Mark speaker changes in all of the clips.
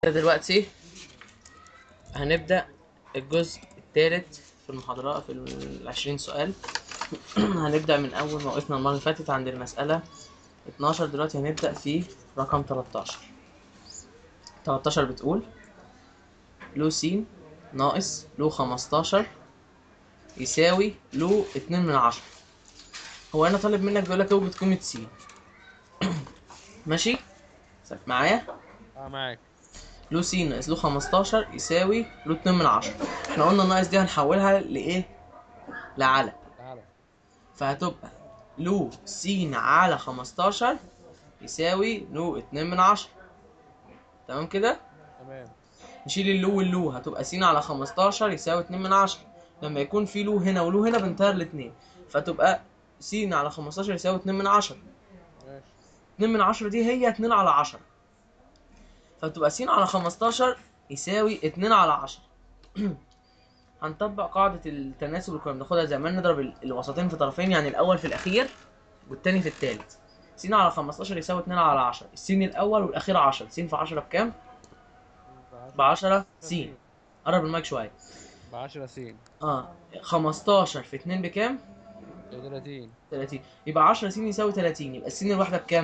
Speaker 1: دلوقتي هنبدأ الجزء الثالث في المحاضرة في العشرين سؤال هنبدأ من أول ما وقفنا المرة اللي فاتت عند المسألة 12 دلوقتي هنبدأ في رقم 13 13 بتقول لو س ناقص لو 15 يساوي لو 2 من 10 هو أنا طالب منك بيقول لك اوجد قيمة س ماشي معايا
Speaker 2: اه معاك
Speaker 1: لو س ناقص لو 15 يساوي لو 2 من 10 احنا قلنا الناقص دي هنحولها لايه لعلى
Speaker 2: تعالى
Speaker 1: فهتبقى لو س على 15 يساوي لو 2 من 10 تمام كده
Speaker 2: تمام
Speaker 1: نشيل اللو واللو هتبقى س على 15 يساوي 2 من 10 لما يكون في لو هنا ولو هنا بنطير الاثنين فتبقى س على 15 يساوي 2 من 10
Speaker 2: ماشي
Speaker 1: 2 من 10 دي هي 2 على 10 فتبقى س على 15 يساوي 2 على 10 هنطبق قاعدة التناسب اللي كنا بناخدها زمان نضرب ال- الوسطين في طرفين يعني الأول في الأخير والتاني في التالت س على 15 يساوي 2 على 10 السين الأول والأخير 10 س في 10 بكام؟ ب 10 س قرب المايك شوية
Speaker 2: ب 10 سين
Speaker 1: اه 15 في 2 بكام؟
Speaker 2: 30
Speaker 1: 30 يبقى 10 س يساوي 30 يبقى السين الواحدة بكام؟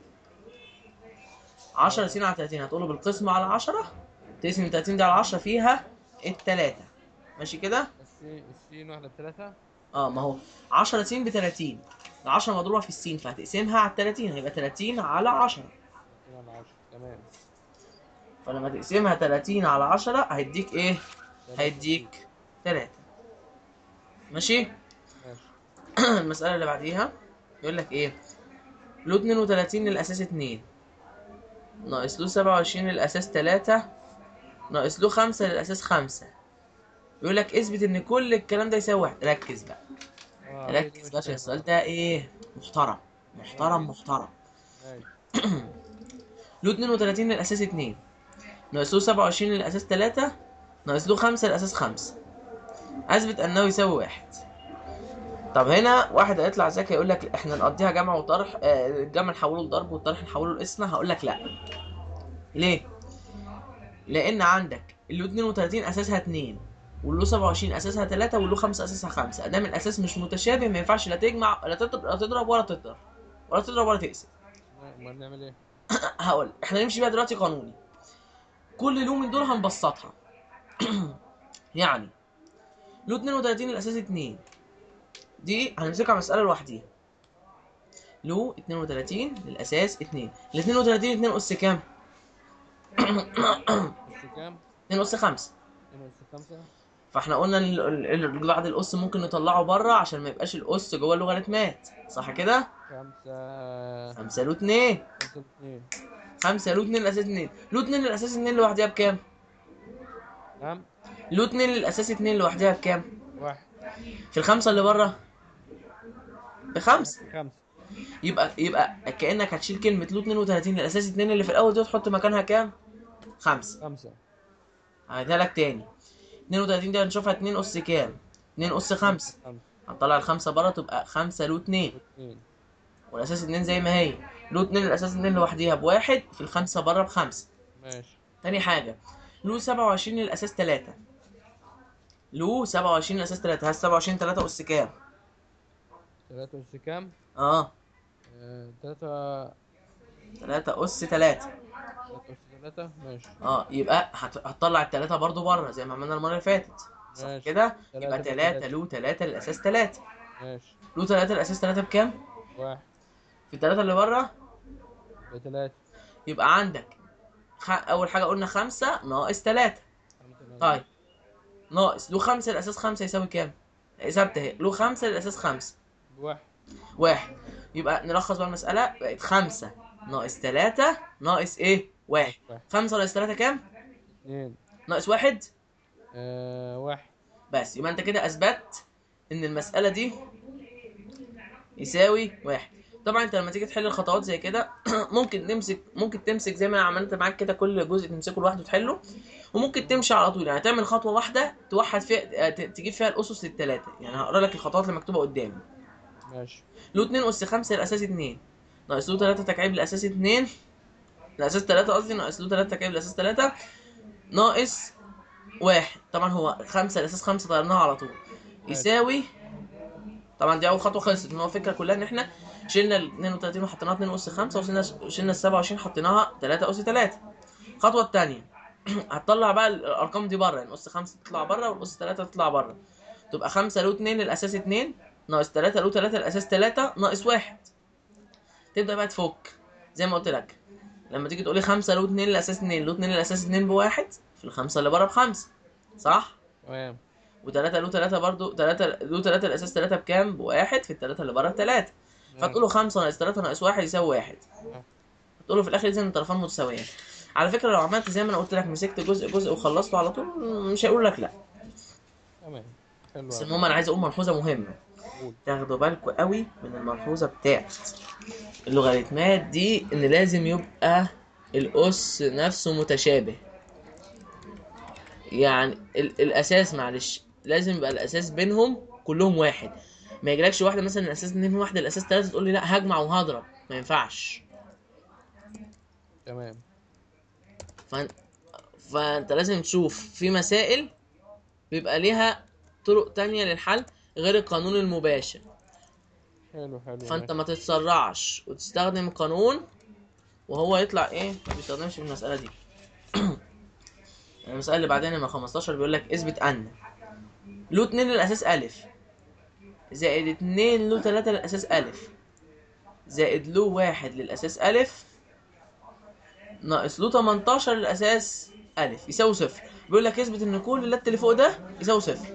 Speaker 1: 10 س على 30 هتقوله بالقسمة على 10 تقسم 30 دي على 10 فيها التلاتة ماشي كده؟
Speaker 2: السين السين واحدة بثلاثة
Speaker 1: اه ما هو 10 س ب 30 ال 10 مضروبة في السين فهتقسمها على 30 هيبقى 30 على 10
Speaker 2: 30 على 10 تمام
Speaker 1: فلما تقسمها 30 على 10 هيديك ايه؟ هيديك 3 ماشي؟
Speaker 2: ماشي
Speaker 1: المسألة اللي بعديها يقول لك ايه له 32 للأساس 2 ناقص له 27 للأساس 3 ناقص له 5 للأساس 5 يقول لك اثبت ان كل الكلام ده يساوي واحد ركز بقى
Speaker 2: اه هي دي
Speaker 1: ركز
Speaker 2: مش
Speaker 1: بقى عشان
Speaker 2: فاهم.
Speaker 1: السؤال ده ايه محترم محترم محترم
Speaker 2: ماشي
Speaker 1: له 32 للأساس 2 ناقص له 27 للأساس 3 ناقص له 5 للأساس 5 أثبت أنه يساوي واحد طب هنا واحد هيطلع ذكي يقول لك احنا نقضيها جمع وطرح آه، الجمع نحوله لضرب والطرح نحوله لقسمة هقول لك لا ليه؟ لأن عندك اللي 32 أساسها 2 واللي 27 أساسها 3 واللي 5 أساسها 5 أدام الأساس مش متشابه ما ينفعش لا تجمع لا تضرب لا تضرب ولا تضرب ولا تضرب ولا تقسم
Speaker 2: امال نعمل ايه؟
Speaker 1: هقول احنا نمشي بقى دلوقتي قانوني كل لو من دول هنبسطها يعني لو 32 الاساس 2 دي هنمسكها مسألة لوحديها لو 32 للاساس 2 ال 32 2 اس كام؟
Speaker 2: بس كام؟
Speaker 1: 2 اس 5
Speaker 2: 2 اس 5
Speaker 1: فاحنا قلنا ال- ال- ال- بعد الاس ممكن نطلعه بره عشان ما يبقاش الاس جوه اللوغاريتمات صح كده؟
Speaker 2: 5
Speaker 1: 5 له 2
Speaker 2: 5 2
Speaker 1: 5 له 2 الاساس 2 له 2 الاساس 2 لوحدها بكام؟
Speaker 2: نعم
Speaker 1: له 2 الاساس 2 لوحدها بكام؟
Speaker 2: واحد
Speaker 1: في الخمسة اللي بره بخمسة
Speaker 2: 5
Speaker 1: يبقى يبقى كأنك هتشيل كلمة له 32 الأساس 2 اللي في الأول دي وتحط مكانها كام؟ خمسة
Speaker 2: 5
Speaker 1: هعيدها لك تاني 32 دي هنشوفها 2 أس كام؟ 2 أس 5
Speaker 2: 5
Speaker 1: هنطلع الخمسة بره تبقى 5 له 2
Speaker 2: 2
Speaker 1: والأساس 2 زي ما هي له 2 الأساس 2 لوحديها بواحد في الخمسة بره بخمسة
Speaker 2: ماشي
Speaker 1: تاني حاجة له 27 الأساس 3 له 27 الأساس 3 هل 27 3 أس كام؟
Speaker 2: 3 اس كام؟
Speaker 1: اه
Speaker 2: 3
Speaker 1: 3 أس 3
Speaker 2: 3 اس 3 ماشي
Speaker 1: اه يبقى هت- هتطلع التلاتة برضو بره زي ما عملنا المرة اللي فاتت صح
Speaker 2: ماشي.
Speaker 1: كده؟
Speaker 2: تلاتة
Speaker 1: يبقى
Speaker 2: في
Speaker 1: تلاتة
Speaker 2: تلاتة.
Speaker 1: له تلاتة الأساس تلاتة
Speaker 2: ماشي
Speaker 1: له تلاتة الأساس تلاتة بكام؟
Speaker 2: واحد
Speaker 1: في التلاتة اللي بره
Speaker 2: بثلاثة
Speaker 1: يبقى عندك خ... أول حاجة قلنا خمسة ناقص تلاتة طيب ناقص له خمسة الأساس خمسة يساوي كام؟ ثابتة اهي له خمسة الأساس خمسة
Speaker 2: واحد
Speaker 1: واحد يبقى نلخص بقى المسألة بقت خمسة ناقص تلاتة ناقص إيه؟ واحد
Speaker 2: واحد.
Speaker 1: خمسة ناقص تلاتة كام؟
Speaker 2: اثنين
Speaker 1: ناقص واحد
Speaker 2: آه واحد
Speaker 1: بس يبقى انت كده اثبت ان المسألة دي يساوي واحد طبعا انت لما تيجي تحل الخطوات زي كده ممكن تمسك ممكن تمسك زي ما انا عملت معاك كده كل جزء تمسكه لوحده وتحله وممكن تمشي على طول يعني تعمل خطوة واحدة توحد فيها ت- تجيب فيها الأسس للتلاتة يعني هقرا لك الخطوات اللي مكتوبة قدامي
Speaker 2: ماشي
Speaker 1: له 2 أس 5 الأساس 2 ناقص له 3 تكعيب الأساس 2 الاساس 3 قصدي ناقص له 3 تكعيب الاساس 3 ناقص واحد طبعا هو خمسة الاساس خمسة طيرناها على طول يساوي طبعا دي اول خطوه خلصت ان هو الفكره كلها ان احنا شلنا ال 32 وحطيناها 2 اس 5 وشلنا شلنا ال 27 حطيناها 3 اس 3 الخطوه الثانيه هتطلع بقى الارقام دي بره يعني اس 5 تطلع بره والاس 3 تطلع بره تبقى 5 له 2 الاساس 2 ناقص 3 له 3 الاساس 3 ناقص 1 تبدا بقى تفك زي ما قلت لك لما تيجي تقولي 5 له 2 الاساس 2 له 2 الاساس 2 بواحد في الخمسه اللي بره بخمسه صح
Speaker 2: تمام
Speaker 1: و3 له 3 برضو 3 له 3 الاساس 3 بكام؟ بواحد في الثلاثه اللي بره بثلاثه فتقول له 5 ناقص 3 ناقص 1 يساوي 1 تقول له في الاخر اذا الطرفان متساويين على فكره لو عملت زي ما انا قلت لك مسكت جزء جزء وخلصته على طول مش هيقول لك لا
Speaker 2: تمام حلو
Speaker 1: بس
Speaker 2: أوي.
Speaker 1: المهم انا عايز اقول ملحوظه مهمه
Speaker 2: قول.
Speaker 1: تاخدوا بالكم قوي من الملحوظه بتاعت اللوغاريتمات دي ان لازم يبقى الاس نفسه متشابه يعني ال الاساس معلش لازم يبقى الاساس بينهم كلهم واحد ما يجيلكش واحده مثلا الاساس اتنين واحده الاساس تلاته تقول لي لا هجمع وهضرب ما ينفعش
Speaker 2: تمام
Speaker 1: فانت فانت لازم تشوف في مسائل بيبقى ليها طرق تانية للحل غير القانون المباشر
Speaker 2: حلو حلو
Speaker 1: فانت
Speaker 2: ماشي.
Speaker 1: ما تتسرعش وتستخدم قانون وهو يطلع ايه ما بيستخدمش في المسألة دي المسألة اللي بعدين لما 15 بيقول لك اثبت ان له 2 للأساس ألف زائد 2 له 3 للأساس ألف زائد له 1 للأساس ألف ناقص له 18 للأساس ألف يساوي صفر بيقول لك اثبت ان كل اللات اللي فوق ده يساوي صفر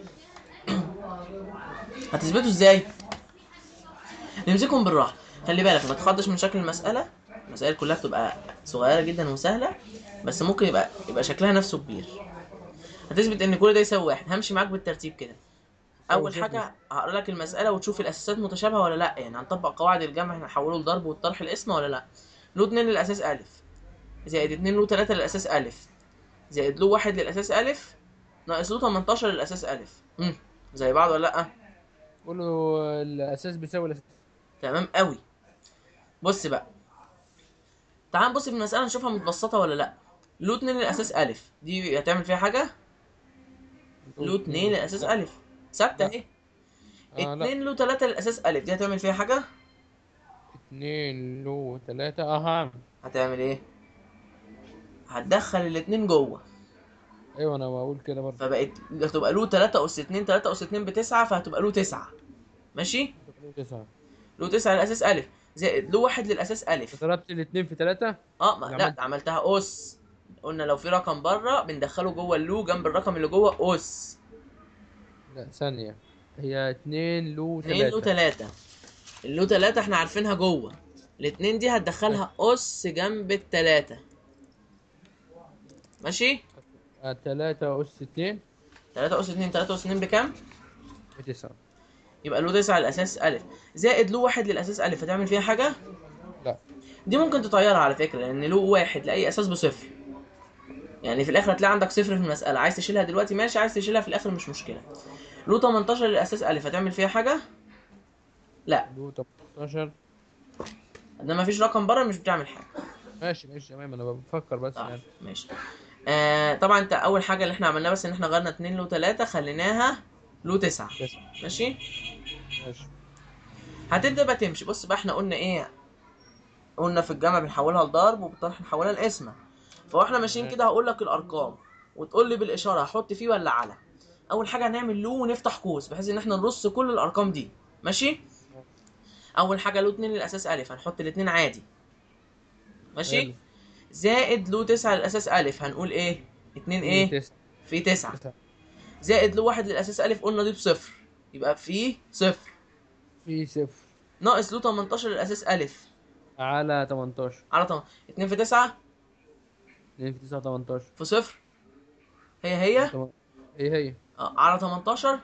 Speaker 1: هتثبته ازاي؟ نمسكهم بالراحه خلي بالك ما تخضش من شكل المساله المسائل كلها بتبقى صغيره جدا وسهله بس ممكن يبقى يبقى شكلها نفسه كبير هتثبت ان كل ده يساوي واحد همشي معاك بالترتيب كده اول
Speaker 2: يساوي صفر.
Speaker 1: حاجه هقرا لك المساله وتشوف الاساسات متشابهه ولا لا يعني هنطبق قواعد الجمع هنحوله لضرب والطرح الاسم ولا لا له 2 للاساس الف زائد 2 له 3 للاساس الف زائد له 1 للاساس الف ناقص له 18 للاساس الف امم زي بعض ولا لا
Speaker 2: قول له الاساس بيساوي الاساس
Speaker 1: تمام قوي بص بقى تعال نبص في المسألة نشوفها متبسطة ولا لا له 2 للأساس ألف دي هتعمل فيها حاجة له 2 للأساس ألف ثابتة
Speaker 2: لا.
Speaker 1: أهي
Speaker 2: آه لا
Speaker 1: 2 له 3 للأساس ألف دي هتعمل فيها حاجة
Speaker 2: اتنين له تلاتة اه هعمل
Speaker 1: هتعمل إيه هتدخل الاتنين جوه
Speaker 2: ايوه انا بقول كده برضه
Speaker 1: فبقت هتبقى له 3 أس 2 3 أس 2 بتسعة فهتبقى له 9 ماشي
Speaker 2: له تسعة
Speaker 1: له 9 للأساس ألف زائد له 1 للأساس ألف
Speaker 2: ضربت الاتنين في تلاتة
Speaker 1: اه ما
Speaker 2: اللي
Speaker 1: لا
Speaker 2: عملت-
Speaker 1: ده عملتها اس قلنا لو في رقم بره بندخله جوه اللو جنب الرقم اللي جوه اس
Speaker 2: لا ثانية هي اتنين له
Speaker 1: 2 له
Speaker 2: تلاتة
Speaker 1: 3 اللو 3 احنا عارفينها جوه الاتنين دي هتدخلها اس جنب التلاتة ماشي
Speaker 2: آه، تلاتة أس اتنين
Speaker 1: 3 اس 2 3 اس 2 بكام
Speaker 2: بتسعة
Speaker 1: يبقى له 9 الاساس الف زائد له 1 للاساس الف هتعمل فيها حاجه
Speaker 2: لا
Speaker 1: دي ممكن تطيرها على فكره لان له واحد لاي اساس بصفر يعني في الاخر هتلاقي عندك صفر في المساله عايز تشيلها دلوقتي ماشي عايز تشيلها في الاخر مش مشكله له 18 للاساس الف هتعمل فيها حاجه لا
Speaker 2: له تمنتاشر
Speaker 1: ده ما فيش رقم بره مش بتعمل حاجه
Speaker 2: ماشي ماشي تمام انا بفكر بس
Speaker 1: آه.
Speaker 2: يعني
Speaker 1: ماشي آه طبعا انت اول حاجه اللي احنا عملناها بس ان احنا غيرنا 2 له 3 خليناها له 9
Speaker 2: تسعة
Speaker 1: ماشي
Speaker 2: ماشي
Speaker 1: هتبدا بقى تمشي بص بقى احنا قلنا ايه قلنا في الجمع بنحولها لضرب وبالطرح نحولها لقسمه فاحنا ماشيين
Speaker 2: تمام.
Speaker 1: كده هقول لك الارقام وتقول لي بالاشاره هحط فيه ولا على اول حاجه هنعمل له ونفتح قوس بحيث ان احنا نرص كل الارقام دي ماشي اول حاجه له 2 للاساس الف هنحط الاثنين عادي ماشي
Speaker 2: حلو.
Speaker 1: زائد له 9 للاساس الف هنقول ايه 2 ايه
Speaker 2: تسعة
Speaker 1: في 9
Speaker 2: تسعة
Speaker 1: زائد له 1 للاساس الف قلنا دي بصفر يبقى في صفر
Speaker 2: في صفر
Speaker 1: ناقص له 18 للاساس الف
Speaker 2: على تمنتاشر
Speaker 1: على طبعا 2 في 9
Speaker 2: اتنين في تسعة تمنتاشر
Speaker 1: في صفر هي هي
Speaker 2: تم- ايه هي؟
Speaker 1: آه، على 18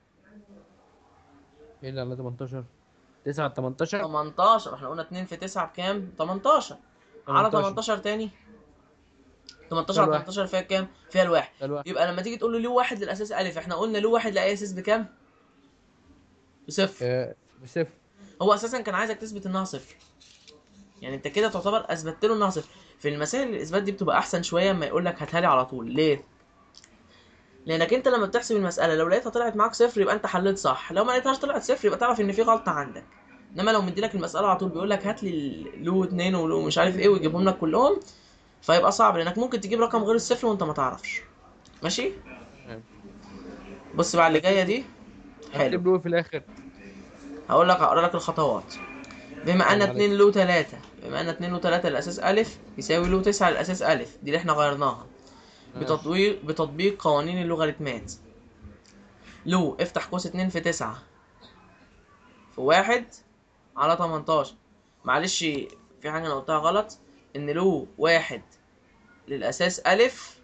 Speaker 2: ايه اللي على تمنتاشر؟ تسعة تمنتاشر
Speaker 1: 18 احنا قلنا 2 في 9 بكام 18 على 18 تاني 18 على
Speaker 2: الواحد.
Speaker 1: 18 فيها كام فيها الواحد
Speaker 2: ده الواحد
Speaker 1: يبقى لما تيجي تقول له ليه واحد للاساس الف احنا قلنا له واحد لاي اساس بكام بصفر
Speaker 2: آه، بصفر
Speaker 1: هو اساسا كان عايزك تثبت انها صفر يعني انت كده تعتبر اثبتت له انها صفر في المسائل الاثبات دي بتبقى احسن شويه اما يقول لك هاتها لي على طول ليه لانك انت لما بتحسب المساله لو لقيتها طلعت معاك صفر يبقى انت حليت صح لو ما لقيتهاش طلعت صفر يبقى تعرف ان في غلطه عندك انما لو مديلك المساله على طول بيقول لك هات لي لو اتنين ولو مش عارف ايه ويجيبهم لك كلهم فيبقى صعب لانك ممكن تجيب رقم غير الصفر وانت ما تعرفش ماشي
Speaker 2: تمام.
Speaker 1: بص بقى اللي جايه دي حلو
Speaker 2: اكتب له في الاخر
Speaker 1: هقول لك هقرا لك الخطوات بما ان
Speaker 2: عليك.
Speaker 1: 2 له 3 بما ان 2 له 3 الاساس الف يساوي له 9 الاساس الف دي اللي احنا غيرناها بتطبيق بتطبيق قوانين اللوغاريتمات لو افتح قوس 2 في 9 في 1 على 18 معلش في حاجه انا قلتها غلط ان له واحد للاساس الف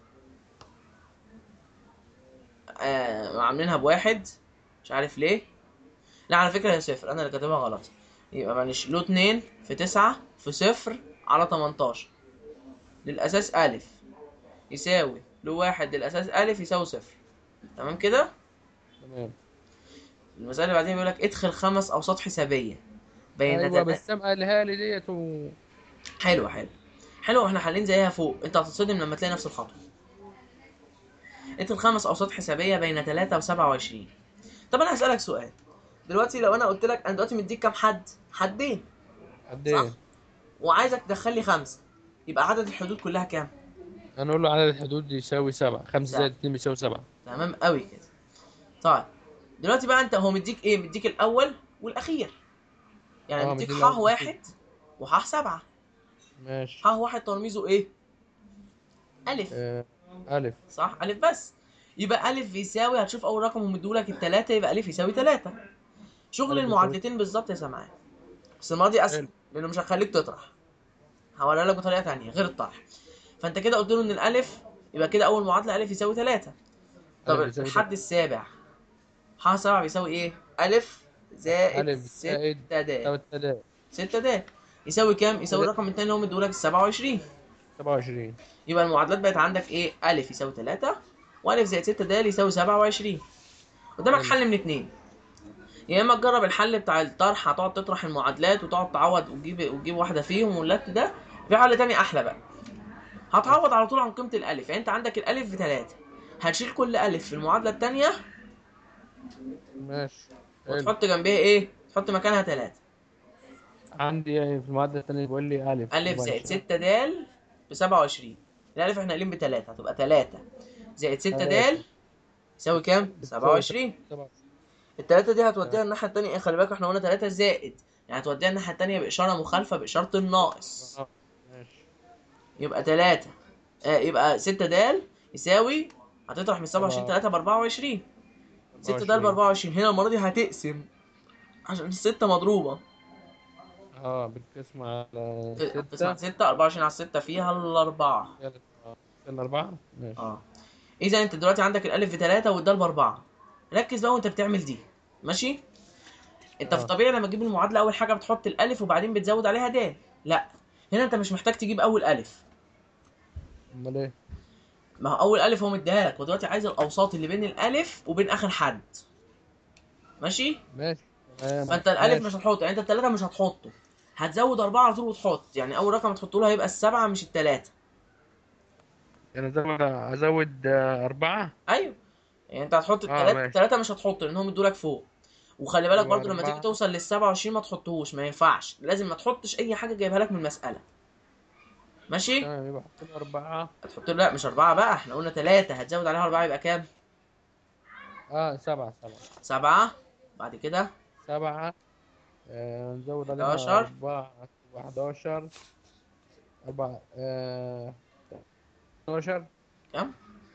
Speaker 1: آه عاملينها بواحد مش عارف ليه لا على فكره هي صفر انا اللي كاتبها غلط يبقى معلش له 2 في 9 في صفر على 18 للاساس الف يساوي له واحد للاساس الف يساوي صفر تمام كده
Speaker 2: تمام
Speaker 1: المسألة اللي بعدين بيقول لك ادخل خمس أوساط حسابية بين
Speaker 2: ايوه
Speaker 1: تت-
Speaker 2: بسام قالها لي ديت و...
Speaker 1: حلو حلو حلو واحنا حالين زيها فوق انت هتتصدم لما تلاقي نفس الخطوة ادخل خمس أوساط حسابية بين 3 و 27 طب أنا هسألك سؤال دلوقتي لو أنا قلت لك أنا دلوقتي مديك كام حد؟ حدين
Speaker 2: قد
Speaker 1: صح.
Speaker 2: ايه؟
Speaker 1: وعايزك تدخل لي خمسة يبقى عدد الحدود كلها كام؟
Speaker 2: هنقول له عدد الحدود يساوي سبعة خمسة
Speaker 1: سبعة.
Speaker 2: زائد اتنين بيساوي سبعة
Speaker 1: تمام قوي كده طيب دلوقتي بقى انت هو مديك ايه مديك الاول والاخير يعني
Speaker 2: اه،
Speaker 1: مديك
Speaker 2: مديني
Speaker 1: ح
Speaker 2: الأول والأخير.
Speaker 1: واحد وح سبعة
Speaker 2: ماشي
Speaker 1: ح واحد ترميزه ايه الف
Speaker 2: آه. ألف
Speaker 1: صح الف بس يبقى الف يساوي هتشوف اول رقم ومديهولك التلاتة يبقى الف يساوي تلاتة شغل
Speaker 2: ألف
Speaker 1: المعادلتين بالظبط يا سماعان بس المره دي اسهل
Speaker 2: حلو.
Speaker 1: لانه مش هخليك تطرح هوريها لك بطريقه تانية غير الطرح فانت كده قلت له ان الالف يبقى كده اول معادله الف يساوي تلاتة طب
Speaker 2: ألف يساوي
Speaker 1: الحد السابع ح سبعة بيساوي ايه الف زائد
Speaker 2: ألف زائد
Speaker 1: ستة د
Speaker 2: تساوي التلاتة
Speaker 1: ستة د يساوي كام يساوي
Speaker 2: تلاتة.
Speaker 1: الرقم التاني اللي هو مديهولك السبعة وعشرين
Speaker 2: سبعة وعشرين
Speaker 1: يبقى المعادلات بقت عندك ايه الف يساوي تلاتة والف زائد ستة د يساوي سبعة وعشرين قدامك
Speaker 2: حلو.
Speaker 1: حل من اتنين يا اما تجرب الحل بتاع الطرح هتقعد تطرح المعادلات وتقعد تعوض وتجيب وتجيب واحده فيهم واللت ده في حل تاني احلى بقى هتعوض على طول عن قيمه الالف يعني انت عندك الالف بتلاتة هتشيل كل الف في المعادله التانية
Speaker 2: ماشي حلو.
Speaker 1: وتحط جنبها ايه تحط مكانها تلاتة
Speaker 2: عندي في المعادلة التانية بيقول لي ألف
Speaker 1: الف زائد
Speaker 2: مباشرة.
Speaker 1: ستة د بسبعة وعشرين الالف احنا قايلين بتلاتة هتبقى تلاتة زائد ستة د
Speaker 2: تلاتة.
Speaker 1: يساوي كام؟ سبعة وعشرين
Speaker 2: سبعة
Speaker 1: التلاتة دي هتوديها الناحية التانية ايه خلي بالك احنا قلنا تلاتة زائد يعني هتوديها الناحية التانية بإشارة مخالفة بإشارة الناقص
Speaker 2: آه، ماشي
Speaker 1: يبقى تلاتة آه يبقى ستة د يساوي هتطرح من سبعة وعشرين
Speaker 2: سبعة.
Speaker 1: تلاتة بأربعة وعشرين ستة د
Speaker 2: 24.
Speaker 1: بأربعة وعشرين هنا المرة دي هتقسم عشان الستة مضروبة
Speaker 2: اه بالقسم على
Speaker 1: تسمع
Speaker 2: ستة
Speaker 1: ستة أربعة وعشرين على الستة فيها الأربعة
Speaker 2: تلاتة. آه، الأربعة ماشي
Speaker 1: اه إذا أنت دلوقتي عندك الألف بتلاتة والدال بأربعة ركز بقى وأنت بتعمل دي ماشي أنت في
Speaker 2: آه.
Speaker 1: طبيعي لما تجيب المعادلة أول حاجة بتحط الألف وبعدين بتزود عليها د لا هنا أنت مش محتاج تجيب أول ألف
Speaker 2: أمال إيه؟
Speaker 1: ما هو اول الف هو مديها لك ودلوقتي عايز الاوساط اللي بين الالف وبين اخر حد ماشي
Speaker 2: ماشي تمام.
Speaker 1: فانت الالف
Speaker 2: ماشي.
Speaker 1: مش هتحطه يعني انت التلاته مش هتحطه هتزود اربعه على طول وتحط يعني اول رقم هتحطه له هيبقى السبعه مش التلاته
Speaker 2: يعني أزود أزود آه، أربعة
Speaker 1: ايوه يعني انت هتحط
Speaker 2: آه،
Speaker 1: التلاته
Speaker 2: ماشي.
Speaker 1: التلاته مش هتحط لان هم ادولك فوق وخلي بالك
Speaker 2: يبقى
Speaker 1: برضو لما تيجي
Speaker 2: أربعة.
Speaker 1: توصل لل 27 ما تحطهوش ما ينفعش لازم ما تحطش اي حاجه جايبها لك من المساله ماشي
Speaker 2: تمام يبقى حط له أربعة
Speaker 1: هتحط له لا مش اربعه بقى احنا قلنا تلاته هتزود عليها اربعه يبقى كام
Speaker 2: اه سبعة سبعة
Speaker 1: سبعه بعد كده
Speaker 2: سبعة آه نزود عليها
Speaker 1: 11.
Speaker 2: أربعة وحداشر أربعة آه 12
Speaker 1: كام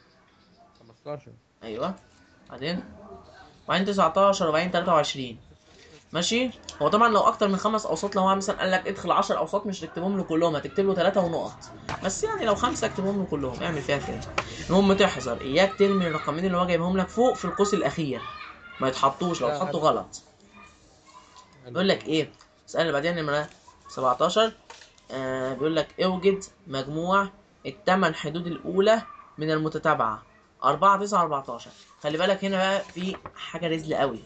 Speaker 2: 15
Speaker 1: ايوه بعدين بعدين 19 وبعدين 23 ماشي هو طبعا لو اكتر من خمس اوساط لو هو مثلا قال لك ادخل 10 اوساط مش تكتبهم له كلهم هتكتب له 3 ونقط بس يعني لو خمسه اكتبهم له كلهم اعمل فيها كده المهم تحذر اياك ترمي الرقمين اللي هو جايبهم لك فوق في القوس الاخير ما يتحطوش لو
Speaker 2: لا،
Speaker 1: اتحطوا
Speaker 2: حلو.
Speaker 1: غلط بيقول لك ايه السؤال اللي بعدين نمرة 17 آه بيقول لك اوجد مجموع الثمان حدود الاولى من المتتابعه 4 9 14 خلي بالك هنا بقى في حاجه رزل قوي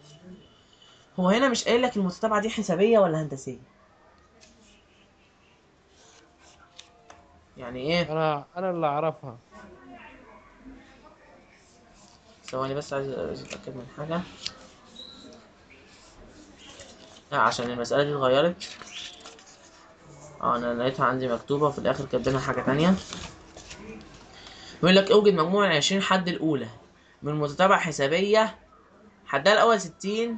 Speaker 1: هو هنا مش قايل لك المتتابعه دي حسابيه ولا هندسيه يعني ايه
Speaker 2: انا انا اللي اعرفها
Speaker 1: ثواني بس عايز عايز اتاكد من حاجه لا عشان المساله دي اتغيرت اه انا لقيتها عندي مكتوبه وفي الاخر كاتبينها حاجه تانية بيقول لك اوجد مجموع ال 20 حد الاولى من متتابعه حسابيه حدها الاول 60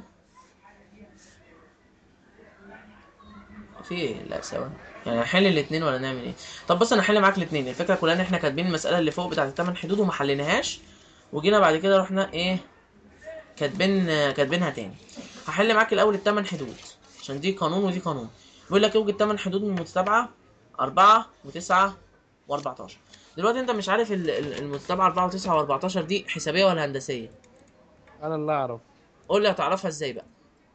Speaker 1: في ايه لا ثواني يعني هنحل الاثنين ولا نعمل ايه طب بص انا هحل معاك الاثنين الفكره كلها ان احنا كاتبين المساله اللي فوق بتاعت الثمان حدود وما حليناهاش وجينا بعد كده رحنا ايه كاتبين كاتبينها تاني هحل معاك الاول الثمان حدود عشان دي قانون ودي قانون بيقول لك اوجد ثمان حدود من متتابعه أربعة وتسعة و14 دلوقتي انت مش عارف ال- ال- المتتابعه 4 و9 و14 دي حسابيه ولا هندسيه
Speaker 2: انا اللي اعرف
Speaker 1: قول لي هتعرفها ازاي بقى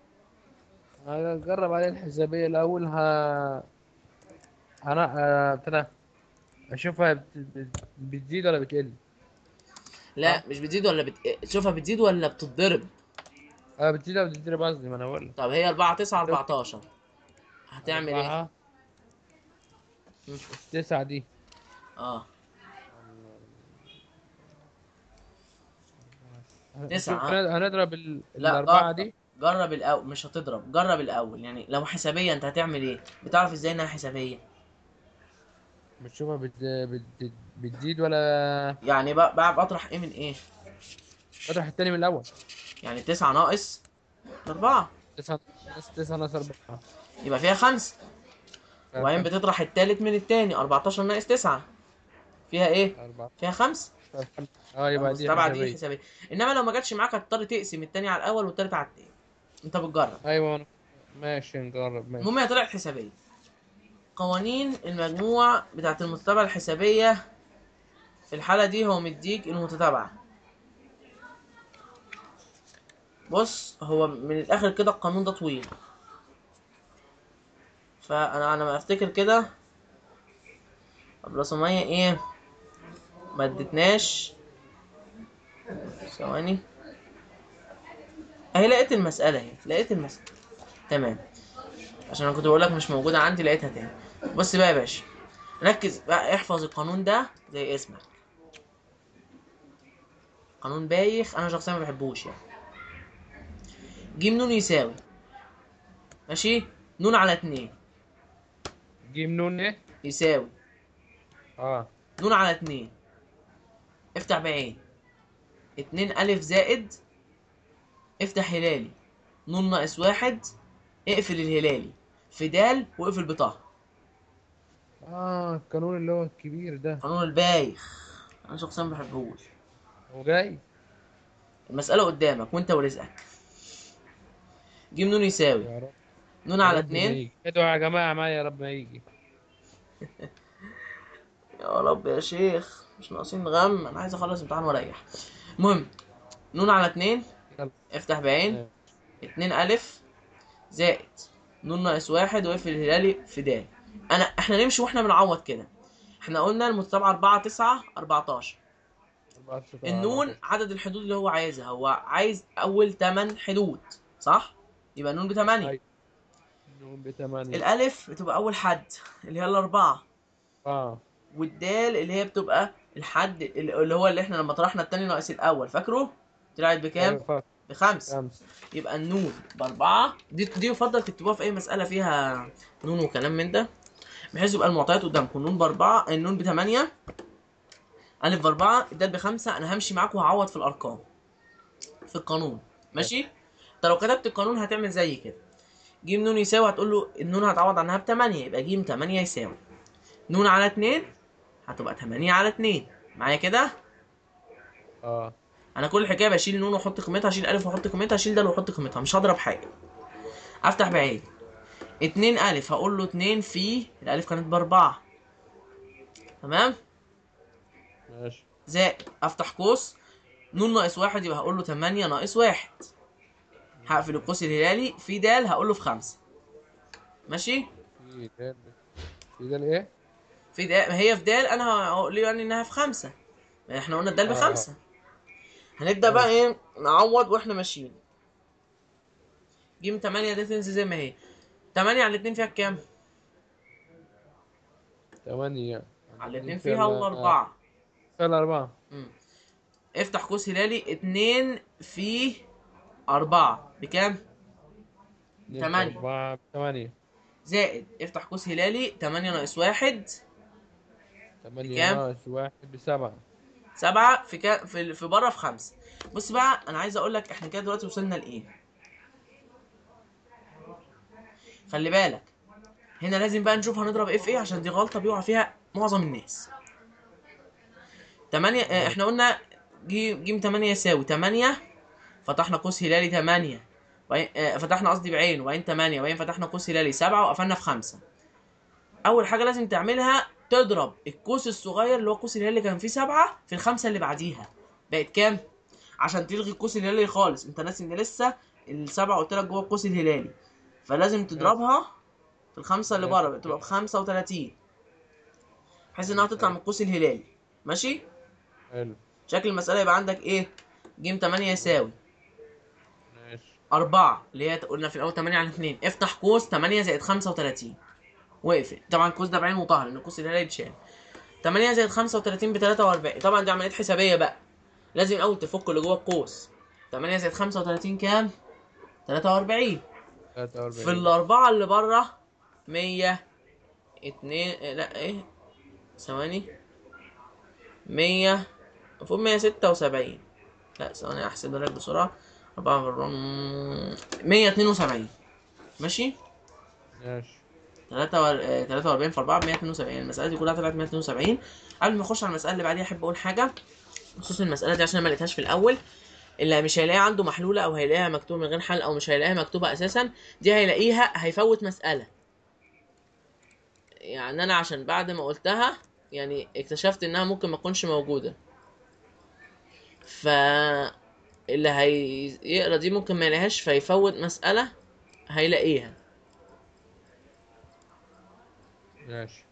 Speaker 2: هجرب عليه الحسابية الأول ها أنا آه، ابتدى أشوفها بت- بت- بتزيد ولا بتقل
Speaker 1: لا مش بتزيد ولا بت... تشوفها بتزيد ولا بتتضرب
Speaker 2: أه بتزيد ولا بتضرب قصدي ما أنا بقول لك
Speaker 1: طب هي 4 9 14 هتعمل ايه
Speaker 2: أربعة.
Speaker 1: مم.
Speaker 2: تسعة دي
Speaker 1: اه
Speaker 2: تسعة
Speaker 1: تسعة.
Speaker 2: هنضرب ال-
Speaker 1: لا،
Speaker 2: الأربعة
Speaker 1: جرب.
Speaker 2: دي
Speaker 1: جرب الاول مش هتضرب جرب الاول يعني لو حسابيه انت هتعمل ايه بتعرف ازاي انها حسابيه
Speaker 2: بتشوفها بت... بت... بتزيد ولا
Speaker 1: يعني بقى بقى بطرح ايه من ايه
Speaker 2: بطرح التاني من الأول
Speaker 1: يعني 9 ناقص 4
Speaker 2: تسعة ناقص تسعة ناقص أربعة
Speaker 1: يبقى فيها 5 وبعدين بتطرح التالت من التاني 14 ناقص 9 فيها ايه
Speaker 2: أربعة
Speaker 1: فيها 5
Speaker 2: اه يبقى دي
Speaker 1: طبعا دي
Speaker 2: حسابية
Speaker 1: حسابيه انما لو ما جاتش معاك هتضطر تقسم التاني على الاول والتالت على التاني انت بتجرب
Speaker 2: أيوة أنا- ماشي نجرب ماشي
Speaker 1: المهم هي طلعت حسابيه قوانين المجموع بتاعت المتتابعه الحسابيه في الحاله دي هو مديك المتتابعه بص هو من الاخر كده القانون ده طويل فانا انا ما افتكر كده الرسومية ايه ما ادتناش ثواني اهي لقيت المسألة اهي لقيت المسألة تمام عشان انا كنت بقول لك مش موجودة عندي لقيتها تاني بص بقى يا باشا ركز بقى احفظ القانون ده زي اسمك قانون بايخ انا شخصيا ما بحبوش يعني جيم نون يساوي ماشي نون على اتنين
Speaker 2: جيم نون ايه؟
Speaker 1: يساوي
Speaker 2: اه
Speaker 1: نون على اتنين افتح بعين اتنين ألف زائد افتح هلالي نون ناقص واحد اقفل الهلالي في دال واقفل بطه
Speaker 2: اه القانون اللي هو الكبير ده
Speaker 1: قانون البايخ انا شخصيا ما بحبهوش
Speaker 2: هو جاي
Speaker 1: المسألة قدامك وانت ورزقك جيم نون يساوي
Speaker 2: يا رب
Speaker 1: نون
Speaker 2: يا
Speaker 1: على
Speaker 2: رب ما
Speaker 1: اتنين
Speaker 2: يجي. ادعوا يا جماعة معايا يا رب ما يجي
Speaker 1: يا رب يا شيخ مش ناقصين غم انا عايز اخلص امتحان واريح المهم نون على اتنين
Speaker 2: يلا.
Speaker 1: افتح بعين اتنين ألف زائد نون ناقص واحد واقفل الهلالي في دال انا احنا نمشي واحنا بنعوض كده احنا قلنا المتتابعة أربعة تسعة أربعتاشر
Speaker 2: أربعة ستة
Speaker 1: النون
Speaker 2: أربعة.
Speaker 1: عدد الحدود اللي هو عايزها هو عايز أول تمن حدود صح؟ يبقى النون بتمانية
Speaker 2: أيوة. نون بثمانية
Speaker 1: الألف بتبقى أول حد اللي هي الأربعة
Speaker 2: اه
Speaker 1: والدال اللي هي بتبقى الحد اللي هو اللي احنا لما طرحنا التاني ناقص الأول فاكره؟ طلعت بكام؟
Speaker 2: أيوة، فاكر.
Speaker 1: بخمس
Speaker 2: خمسة
Speaker 1: يبقى النون بأربعة دي دي يفضل تكتبوها في أي مسألة فيها نون وكلام من ده بحيث يبقى المعطيات قدامكم نون بأربعة النون بثمانية ألف بأربعة الدال بخمسة أنا همشي معاك وهعوض في الأرقام في القانون ماشي؟ أنت لو كتبت القانون هتعمل زي كده جيم نون يساوي هتقول له النون هتعوض عنها بتمانية يبقى جيم تمانية يساوي نون على اتنين هتبقى تمانية على اتنين معايا كده؟
Speaker 2: اه
Speaker 1: انا كل الحكايه بشيل نون واحط قيمتها اشيل الف واحط قيمتها اشيل دال واحط قيمتها مش هضرب حاجه افتح بعين اتنين الف هقول له اتنين في الالف كانت باربعة تمام
Speaker 2: ماشي
Speaker 1: زائد افتح قوس نون ناقص واحد يبقى هقول له تمانية ناقص واحد هقفل القوس الهلالي في دال هقول له في خمسة ماشي
Speaker 2: في دال في دال ايه؟
Speaker 1: في دال ما هي في دال انا هقول له يعني انها في خمسة ما احنا قلنا الدال
Speaker 2: آه.
Speaker 1: بخمسة هنبدأ بقى ايه نعوض واحنا ماشيين جيم تمانية دي تنزل زي ما هي تمانية على الاتنين فيها كام؟
Speaker 2: ثمانية
Speaker 1: على الاتنين
Speaker 2: فيها
Speaker 1: فيها
Speaker 2: ال-
Speaker 1: الأربعة
Speaker 2: فيها الأربعة
Speaker 1: مم. افتح قوس هلالي اتنين في أربعة بكام؟
Speaker 2: اتنين في
Speaker 1: تمانية.
Speaker 2: أربعة تمانية
Speaker 1: زائد افتح قوس هلالي تمانية ناقص واحد
Speaker 2: تمانية
Speaker 1: بكام؟
Speaker 2: ناقص واحد بسبعة
Speaker 1: سبعة في كا في في بره في خمسة بص بقى أنا عايز أقول لك إحنا كده دلوقتي وصلنا لإيه؟ خلي بالك هنا لازم بقى نشوف هنضرب ايه في ايه عشان دي غلطة بيقع فيها معظم الناس تمانية اه احنا قلنا جي جيم تمانية يساوي تمانية فتحنا قوس هلالي تمانية وبعدين- اه فتحنا قصدي بعين وبعدين تمانية وبعدين فتحنا قوس هلالي سبعة وقفلنا في خمسة أول حاجة لازم تعملها تضرب القوس الصغير اللي هو قوس الهلال اللي كان فيه سبعة في الخمسة اللي بعديها بقت كام؟ عشان تلغي القوس الهلالي خالص انت ناسي ان لسه السبعة قلت لك جوه القوس الهلالي فلازم تضربها في الخمسة اللي بره بتبقى بخمسة وتلاتين بحيث انها تطلع من القوس الهلالي ماشي
Speaker 2: حلو
Speaker 1: شكل المسألة يبقى عندك ايه جيم تمانية يساوي
Speaker 2: ماشي
Speaker 1: أربعة اللي هي قلنا في الأول تمانية على اتنين افتح قوس تمانية زائد خمسة وتلاتين واقفل طبعا القوس ده بعين وطهر لأن القوس الهلالي اتشال تمانية زائد خمسة وتلاتين بتلاتة وأربعين طبعا دي عمليات حسابية بقى لازم الأول تفك اللي جوه القوس تمانية زائد خمسة وتلاتين كام؟ تلاتة وأربعين
Speaker 2: تلاتة
Speaker 1: في
Speaker 2: وأربعين
Speaker 1: الأربعة اللي بره مية اتنين إيه، لا ايه ثواني مية المفروض مية ستة وسبعين لا ثواني أحسب لك بسرعة أربعة في أربعة مية اتنين وسبعين ماشي
Speaker 2: ماشي
Speaker 1: تلاتة وار- آه، تلاتة وأربعين في أربعة بمية اتنين وسبعين المسألة دي كلها طلعت مية اتنين وسبعين قبل ما أخش على المسألة اللي بعديها أحب أقول حاجة بخصوص المسألة دي عشان أنا ما لقيتهاش في الأول اللي مش هيلاقيها عنده محلولة أو هيلاقيها مكتوبة من غير حل أو مش هيلاقيها مكتوبة أساسا دي هيلاقيها هيفوت مسألة يعني أنا عشان بعد ما قلتها يعني اكتشفت إنها ممكن ما تكونش موجودة ف اللي هيقرا دي ممكن ما يلاقيهاش فيفوت مسألة هيلاقيها
Speaker 2: ماشي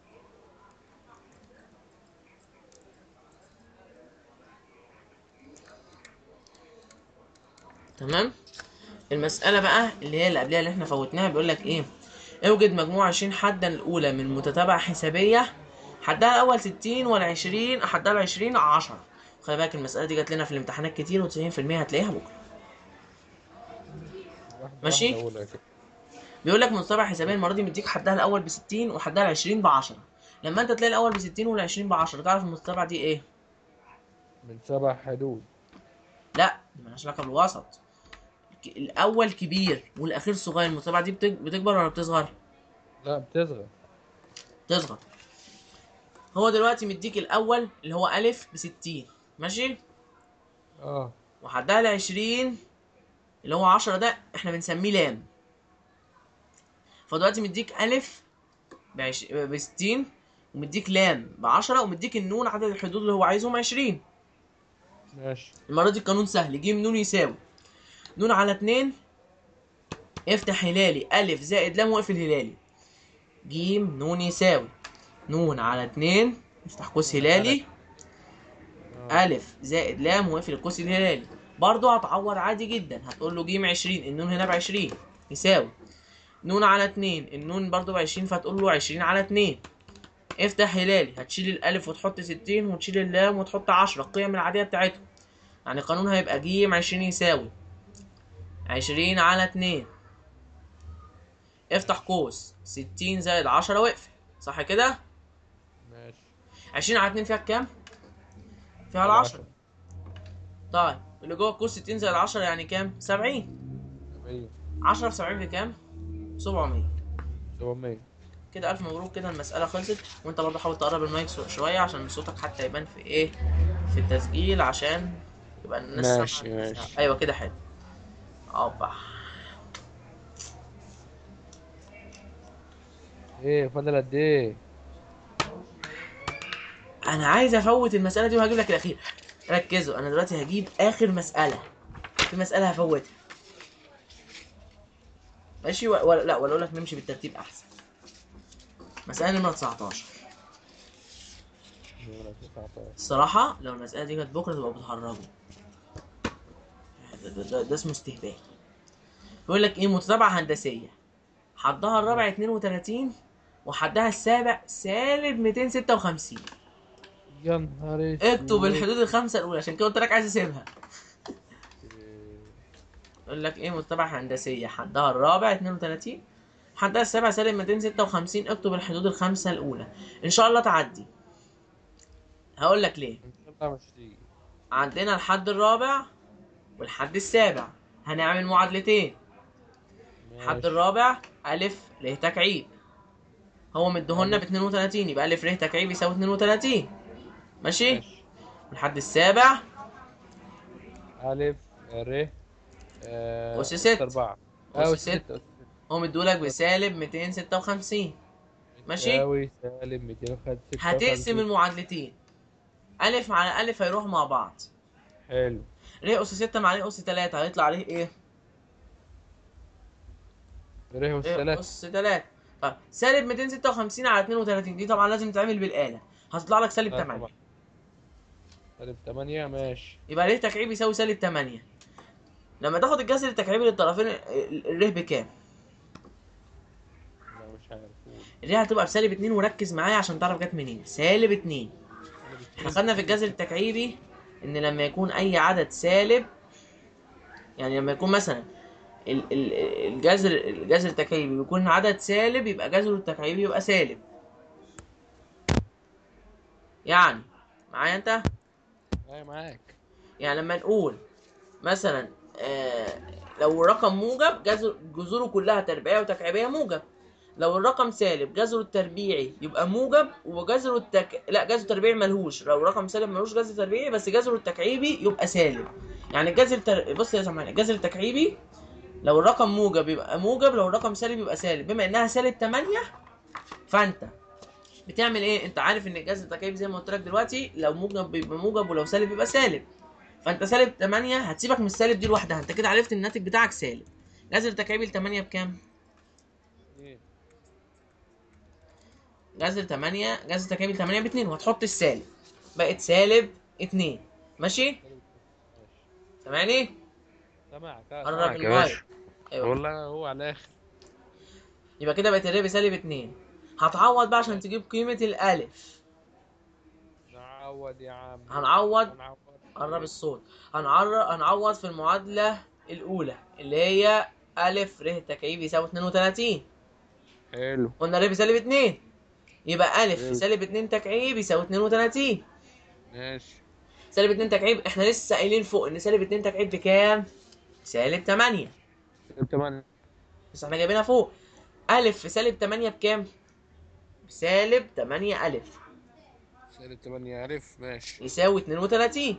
Speaker 1: تمام المسألة بقى اللي هي اللي قبلها اللي احنا فوتناها بيقول لك ايه اوجد مجموع 20 حدا الأولى من متتابعة حسابية حدها الأول 60 والعشرين حدها العشرين 10 خلي بالك المسألة دي جات لنا في الامتحانات كتير و90% هتلاقيها بكرة
Speaker 2: واحدة
Speaker 1: ماشي.
Speaker 2: واحدة أولى كده
Speaker 1: بيقول لك متتابعة حسابية المرة دي مديك حدها الأول ب 60 وحدها العشرين ب 10 لما انت تلاقي الأول ب 60 والعشرين ب 10 تعرف المتتابعة دي ايه؟
Speaker 2: من سبع حدود
Speaker 1: لا دي مالهاش علاقة بالوسط ك- الأول كبير والأخير صغير المتتابعة دي بتك- بتكبر ولا بتصغر؟
Speaker 2: لا بتصغر
Speaker 1: تصغر هو دلوقتي مديك الاول اللي هو الف بستين ماشي
Speaker 2: اه
Speaker 1: وحدها لعشرين اللي هو عشرة ده احنا بنسميه لام فدلوقتي مديك الف بعش... بستين ومديك لام بعشرة ومديك النون عدد الحدود اللي هو عايزهم عشرين
Speaker 2: ماشي
Speaker 1: المرة دي القانون سهل جيم نون يساوي نون على اتنين افتح هلالي ألف زائد لام واقفل هلالي جيم نون يساوي نون على اتنين افتح قوس هلالي
Speaker 2: آه.
Speaker 1: ألف زائد لام واقفل القوس الهلالي برضه هتعوض عادي جدا هتقول له جيم عشرين النون هنا بعشرين يساوي نون على اتنين النون برضه بعشرين فهتقول له عشرين على اتنين افتح هلالي هتشيل الألف وتحط ستين وتشيل اللام وتحط عشرة القيم العادية بتاعتهم يعني القانون هيبقى جيم عشرين يساوي عشرين على اتنين افتح قوس ستين زائد عشرة واقفل صح كده؟
Speaker 2: ماشي
Speaker 1: عشرين على اتنين فيها كام؟ فيها العشرة طيب اللي جوه القوس 60 زائد 10 يعني كام؟ 70
Speaker 2: سبعين
Speaker 1: 10 في 70 بكام؟ 700
Speaker 2: سبعمية
Speaker 1: كده ألف مبروك كده المسألة خلصت وأنت برضه حاول تقرب المايك شو- شوية عشان صوتك حتى يبان في إيه؟ في التسجيل عشان يبقى الناس سامعة
Speaker 2: ماشي،
Speaker 1: الناس.
Speaker 2: ماشي.
Speaker 1: أيوه كده حلو أوبا
Speaker 2: ايه فاضل قد ايه
Speaker 1: أنا عايز أفوت المسألة دي وهجيب لك الأخير ركزوا أنا دلوقتي هجيب آخر مسألة في مسألة هفوتها ماشي و- ولا لا ولا أقول لك نمشي بالترتيب أحسن مسألة نمرة 19
Speaker 2: نمرة 19
Speaker 1: الصراحة لو المسألة دي جت بكرة تبقى بتهرجوا ده, ده, ده, ده اسمه استهبال بيقول لك ايه متتابعة هندسية حدها الرابع 32 وحدها السابع سالب 256
Speaker 2: يا نهار
Speaker 1: اكتب
Speaker 2: اسود.
Speaker 1: الحدود الخمسه الاولى عشان كده قلت لك عايز اسيبها
Speaker 2: إيه.
Speaker 1: يقول لك ايه متبع هندسيه حدها الرابع 32 حدها السابع سالب 256 اكتب الحدود الخمسه الاولى ان شاء الله تعدي هقول لك ليه
Speaker 2: ان شاء الله مش تيجي
Speaker 1: عندنا الحد الرابع والحد السابع هنعمل معادلتين الحد
Speaker 2: ماشي.
Speaker 1: الرابع ألف ر تكعيب هو مديهولنا ب 32 يبقى ألف ر تكعيب يساوي 32 ماشي
Speaker 2: ماشي.
Speaker 1: الحد السابع
Speaker 2: ألف ر آه،
Speaker 1: أس ست.
Speaker 2: أربعة
Speaker 1: أس
Speaker 2: أو
Speaker 1: ست.
Speaker 2: ستة أس
Speaker 1: هو مديهولك بسالب 256 ماشي.
Speaker 2: يساوي سالب 256
Speaker 1: هتقسم المعادلتين ألف على ألف هيروح مع بعض
Speaker 2: حلو
Speaker 1: ر أس 6 مع ر أس 3 هيطلع عليه إيه؟
Speaker 2: ر أس
Speaker 1: ر
Speaker 2: ثلاثة
Speaker 1: أس 3 طب سالب 256 على 32 دي طبعا لازم تتعمل بالآلة هتطلع لك سالب
Speaker 2: آه،
Speaker 1: 8
Speaker 2: طبعا. سالب 8 ماشي
Speaker 1: يبقى ر تكعيب يساوي سالب 8 لما تاخد الجذر التكعيبي للطرفين ال- الر بكام؟
Speaker 2: لا مش عارف قول.
Speaker 1: الر هتبقى بسالب 2 وركز معايا عشان تعرف جت منين سالب 2
Speaker 2: سالب
Speaker 1: احنا
Speaker 2: اتنين.
Speaker 1: خدنا في الجذر التكعيبي ان لما يكون اي عدد سالب يعني لما يكون مثلا ال- ال- الجذر الجذر التكعيبي يكون عدد سالب يبقى جذره التكعيبي يبقى سالب يعني معايا انت
Speaker 2: ايوه معاك
Speaker 1: يعني لما نقول مثلا آه لو الرقم موجب جذر جذوره كلها تربيعيه وتكعيبيه موجب لو الرقم سالب جذره التربيعي يبقى موجب وجذره التك... لا جذره التربيعي ملهوش لو الرقم سالب ملهوش جذر تربيعي بس جذره التكعيبي يبقى سالب يعني الجذر التر... بص يا سامعني الجذر التكعيبي لو الرقم موجب يبقى موجب لو الرقم سالب يبقى سالب بما انها سالب 8 فانت بتعمل ايه انت عارف ان الجذر التكعيبي زي ما قلت لك دلوقتي لو موجب بيبقى موجب ولو سالب يبقى سالب فانت سالب 8 هتسيبك من السالب دي لوحدها انت كده عرفت ان الناتج بتاعك سالب جذر التكعيبي ل 8 بكام
Speaker 2: اتنين.
Speaker 1: جذر 8 جذر التكعيبي ل 8 ب 2 وهتحط السالب بقت سالب 2 ماشي
Speaker 2: سالب اتنين. ماشي
Speaker 1: سامعني
Speaker 2: سامعك
Speaker 1: قرب
Speaker 2: سامعك يا
Speaker 1: المايك
Speaker 2: باشا
Speaker 1: ايوه
Speaker 2: والله هو على الاخر
Speaker 1: يبقى كده بقت الري بسالب 2 هتعوض بقى عشان تجيب قيمة الألف
Speaker 2: نعوض يا عم
Speaker 1: هنعوض
Speaker 2: هنعوض
Speaker 1: قرب الصوت هنعر... هنعوض في المعادلة الأولى اللي هي ألف ر تكعيب يساوي 32
Speaker 2: حلو
Speaker 1: قلنا ر بسالب 2 يبقى ألف في
Speaker 2: حلو.
Speaker 1: سالب 2 تكعيب يساوي 32
Speaker 2: ماشي
Speaker 1: سالب 2 تكعيب احنا لسه قايلين فوق ان سالب 2 تكعيب بكام؟ سالب 8
Speaker 2: سالب 8
Speaker 1: بس احنا جايبينها فوق ألف في سالب 8 بكام؟ بسالب 8 ألف
Speaker 2: سالب 8 ألف ماشي
Speaker 1: يساوي 32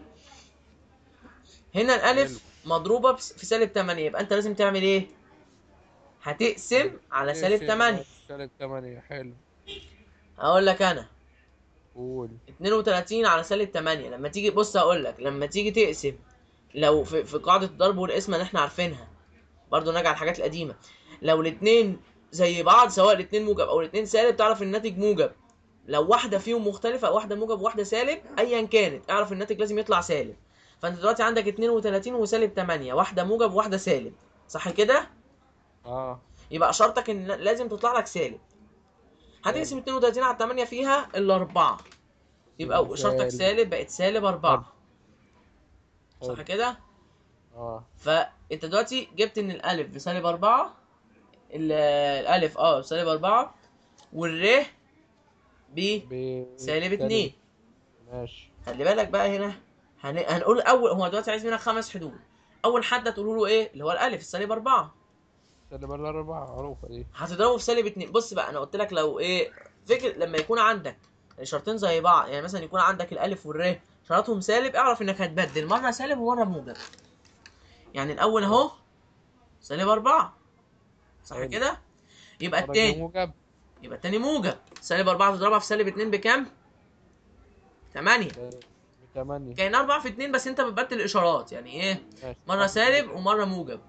Speaker 1: هنا الألف مضروبة بس- في سالب 8 يبقى أنت لازم تعمل إيه؟ هتقسم على سالب
Speaker 2: ماشي،
Speaker 1: 8
Speaker 2: سالب 8 حلو
Speaker 1: هقول لك أنا
Speaker 2: قول
Speaker 1: 32 على سالب 8 لما تيجي بص هقول لك لما تيجي تقسم لو في, في قاعدة الضرب والقسمة اللي احنا عارفينها برضو نرجع الحاجات القديمة لو الاتنين زي بعض سواء الاتنين موجب او الاتنين سالب تعرف الناتج موجب لو واحدة فيهم مختلفة او واحدة موجب وواحدة سالب ايا كانت اعرف الناتج لازم يطلع سالب فانت دلوقتي عندك 32 وسالب 8 واحدة موجب وواحدة سالب صح كده؟
Speaker 2: اه
Speaker 1: يبقى شرطك ان لازم تطلع لك سالب هتقسم 32 على 8 فيها الاربعة يبقى
Speaker 2: يبقى
Speaker 1: شرطك
Speaker 2: سالب.
Speaker 1: سالب بقت سالب 4 صح
Speaker 2: حلو.
Speaker 1: كده؟
Speaker 2: اه
Speaker 1: فانت دلوقتي جبت ان الالف بسالب 4 ال- الالف اه بسالب 4 والر ب سالب 2
Speaker 2: ماشي
Speaker 1: خلي بالك بقى هنا هن... هنقول اول هو دلوقتي عايز منك خمس حدود اول حد هتقوله له ايه اللي هو الالف السالب 4
Speaker 2: سالب الأربعة معروفة دي
Speaker 1: هتضربه في سالب 2 بص بقى انا قلت لك لو ايه فكر لما يكون عندك شرطين زي بعض يعني مثلا يكون عندك الالف والر شرطهم سالب اعرف انك هتبدل مره سالب ومره موجب يعني الاول اهو سالب 4 صح
Speaker 2: حلو.
Speaker 1: كده يبقى
Speaker 2: درجة
Speaker 1: التاني
Speaker 2: موجب
Speaker 1: يبقى التاني موجب سالب 4 تضربها في سالب 2 بكام 8
Speaker 2: بثمانية
Speaker 1: كان 4 في 2 بس انت بتبدل الاشارات يعني ايه
Speaker 2: ماشي
Speaker 1: مره سالب ومره موجب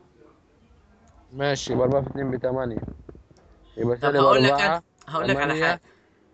Speaker 2: ماشي يبقى أربعة في اتنين بثمانية يبقى
Speaker 1: طب
Speaker 2: سالب
Speaker 1: هقول لك
Speaker 2: أربعة
Speaker 1: انا هقول لك على
Speaker 2: تمانية.
Speaker 1: حاجه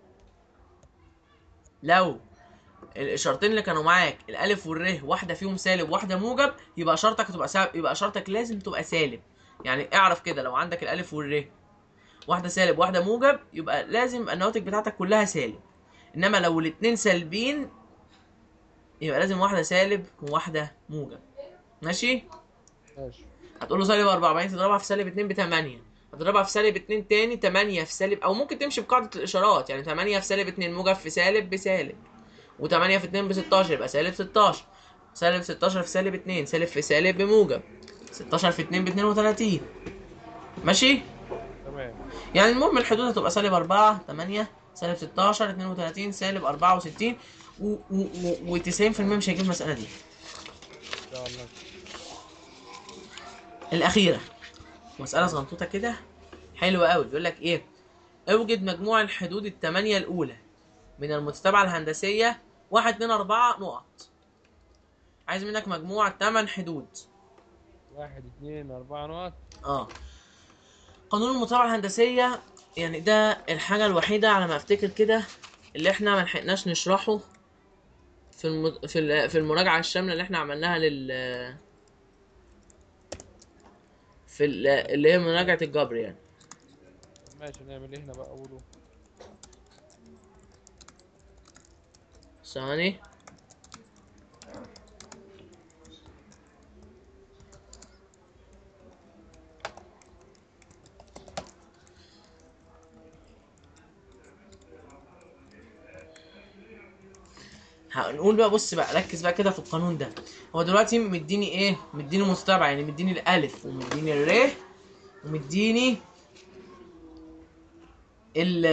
Speaker 1: لو الاشارتين اللي كانوا معاك الالف والر واحده فيهم سالب واحده موجب يبقى شرطك تبقى سالب يبقى شرطك لازم تبقى سالب يعني اعرف كده لو عندك الالف والر واحده سالب واحده موجب يبقى لازم النواتج بتاعتك كلها سالب انما لو الاتنين سالبين يبقى لازم واحده سالب وواحده موجب ماشي
Speaker 2: ماشي
Speaker 1: هتقول له سالب 4 بعدين تضربها في سالب 2 ب 8 هتضربها في سالب 2 تاني 8 في سالب او ممكن تمشي بقاعده الاشارات يعني 8 في سالب 2 موجب في سالب بسالب و8 في 2 ب 16 يبقى سالب 16 سالب 16 في سالب 2 سالب في سالب بموجب 16 في 2 ب 32 ماشي
Speaker 2: تمام
Speaker 1: يعني المهم الحدود هتبقى سالب 4 8 سالب 16 32 سالب 64 و, و, و, و 90% مش هيجيب المسألة دي
Speaker 2: ان شاء الله
Speaker 1: الأخيرة مسألة صغنطوطة كده حلوة قوي بيقول لك إيه اوجد مجموع الحدود الثمانية الأولى من المتتابعة الهندسية واحد اتنين أربعة نقط عايز منك مجموع تمن حدود
Speaker 2: واحد اتنين اربعة نقط
Speaker 1: اه قانون المتابعة الهندسية يعني ده الحاجة الوحيدة على ما افتكر كده اللي احنا ما لحقناش نشرحه في الم... في ال- في المراجعة الشاملة اللي احنا عملناها لل في ال... اللي هي مراجعة الجبر يعني
Speaker 2: طب ماشي نعمل ايه هنا بقى قولوا
Speaker 1: ثواني هنقول بقى بص بقى ركز بقى كده في القانون ده هو دلوقتي مديني ايه مديني متتابعة يعني مديني الالف ومديني الر ومديني ال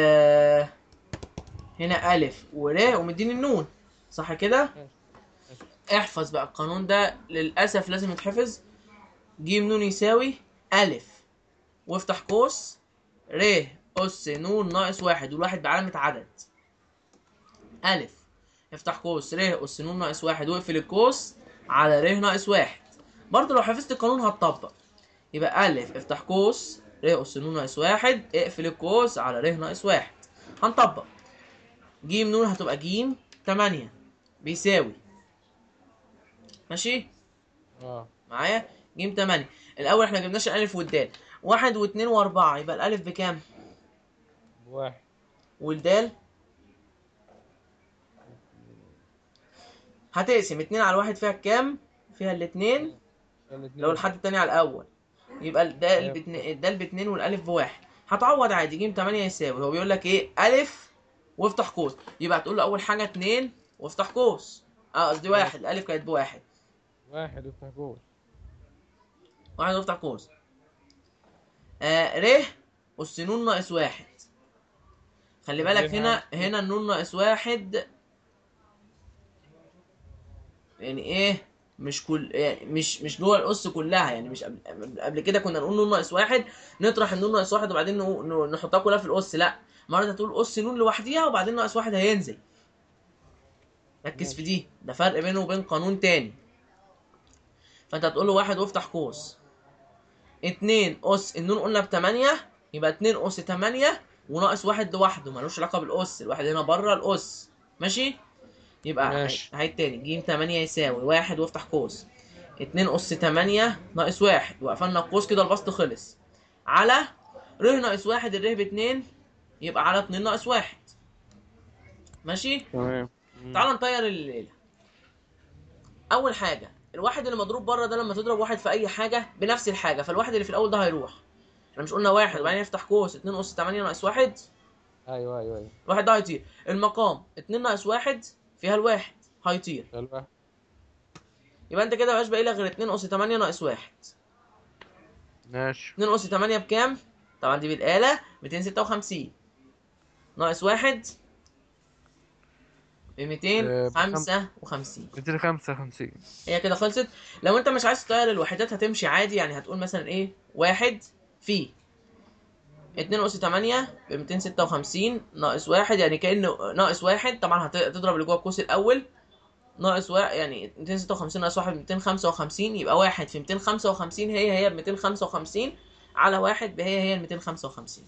Speaker 1: هنا الف ور ومديني النون صح كده احفظ بقى القانون ده للاسف لازم يتحفظ ج نون يساوي الف وافتح قوس ر اس نون ناقص واحد والواحد بعلامة عدد الف افتح قوس ر اس نون ناقص واحد واقفل القوس على ر ناقص واحد برضه لو حفظت القانون هتطبق يبقى الف افتح قوس ر اس نون ناقص واحد اقفل القوس على ر ناقص واحد هنطبق ج نون هتبقى ج 8 بيساوي ماشي
Speaker 2: اه
Speaker 1: معايا ج 8 الاول احنا جبناش الالف والدال واحد واثنين واربعة يبقى الالف بكام
Speaker 2: واحد
Speaker 1: والدال هتقسم اتنين على واحد فيها كام فيها الاتنين
Speaker 2: الاتنين.
Speaker 1: لو الحد التاني على الاول يبقى الدال
Speaker 2: أيوة.
Speaker 1: باتنين الدال باتنين والالف بواحد هتعوض عادي ج 8 يساوي هو بيقول لك ايه الف وافتح قوس يبقى هتقول له اول حاجه اتنين وافتح قوس اه قصدي واحد الالف كانت بواحد
Speaker 2: واحد وافتح جول
Speaker 1: واحد وافتح قوس آه ر أس نون ناقص واحد خلي بالك
Speaker 2: نجيبها.
Speaker 1: هنا هنا النون ناقص واحد يعني ايه مش كل يعني مش مش جوه الأس كلها يعني مش قبل, قبل كده كنا نقول نون ناقص واحد نطرح النون ناقص واحد وبعدين نقو- ن- نحطها كلها في الأس لا مرة هتقول أس نون لوحديها وبعدين ناقص واحد هينزل ركز في دي ده فرق بينه وبين قانون تاني فانت هتقول له واحد وافتح قوس اتنين أس النون قلنا بتمانية يبقى اتنين أس تمانية وناقص واحد لوحده ملوش علاقة بالأس الواحد هنا بره الأس ماشي يبقى
Speaker 2: ماشي.
Speaker 1: هعيد تاني ج تمانية يساوي واحد وافتح قوس اتنين أس تمانية ناقص واحد وقفلنا القوس كده البسط خلص على ر ناقص واحد الر باتنين يبقى على اتنين ناقص واحد ماشي
Speaker 2: تمام
Speaker 1: تعال نطير الليله اول حاجه الواحد اللي مضروب بره ده لما تضرب واحد في اي حاجه بنفس الحاجه فالواحد اللي في الاول ده هيروح احنا مش قلنا واحد وبعدين يفتح قوس 2 اس 8 ناقص واحد
Speaker 2: ايوه ايوه ايوه
Speaker 1: الواحد ده هيطير المقام 2 ناقص واحد فيها الواحد هيطير
Speaker 2: ده الواحد
Speaker 1: يبقى انت كده مبقاش باقي لك غير 2 اس 8 ناقص واحد
Speaker 2: ماشي
Speaker 1: 2 اس 8 بكام طبعا دي بالاله 256 ناقص واحد ب 255
Speaker 2: 255
Speaker 1: هي كده خلصت لو انت مش عايز تغير الوحدات هتمشي عادي يعني هتقول مثلا ايه واحد في اتنين أس تمانية ب 256 ناقص واحد يعني كأنه ناقص واحد طبعا هت- هتضرب اللي جوه القوس الأول ناقص واحد يعني 256 ناقص واحد ب 255 يبقى واحد في 255 هي هي ب 255 على واحد بهي هي ال 255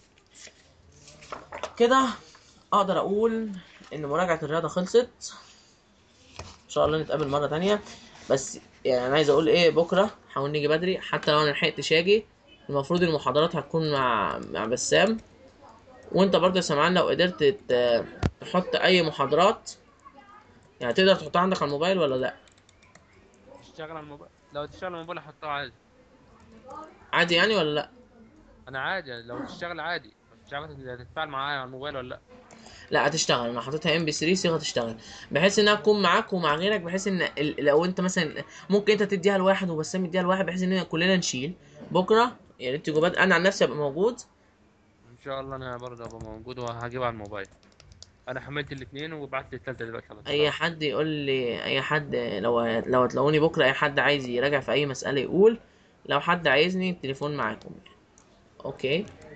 Speaker 1: كده أقدر أقول إن مراجعة الرياضة خلصت ان شاء الله نتقابل مره تانية بس يعني انا عايز اقول ايه بكره حاول نيجي بدري حتى لو انا لحقتش اجي المفروض المحاضرات هتكون مع مع بسام وانت برضه يا سمعان لو قدرت ت- تحط اي محاضرات يعني تقدر تحطها عندك على الموبايل ولا لا
Speaker 2: تشتغل على الموبايل لو تشتغل على الموبايل احطها عادي
Speaker 1: عادي يعني ولا لا
Speaker 2: انا عادي لو تشتغل عادي تشتغل هتتفاعل معايا على الموبايل ولا لا
Speaker 1: لا هتشتغل انا حاططها ام بي 3 صيغه تشتغل بحيث انها تكون معاك ومع غيرك بحيث ان ال- لو انت مثلا ممكن انت تديها لواحد وبسام يديها لواحد بحيث ان كلنا نشيل بكره يا ريت تجوا انا عن نفسي ابقى موجود
Speaker 2: ان شاء الله انا برضه ابقى موجود وهجيبها على الموبايل انا حملت الاثنين وبعت لي الثالثه دلوقتي على طول.
Speaker 1: اي حد يقول لي اي حد لو لو هتلاقوني بكره اي حد عايز يراجع في اي مساله يقول لو حد عايزني التليفون معاكم اوكي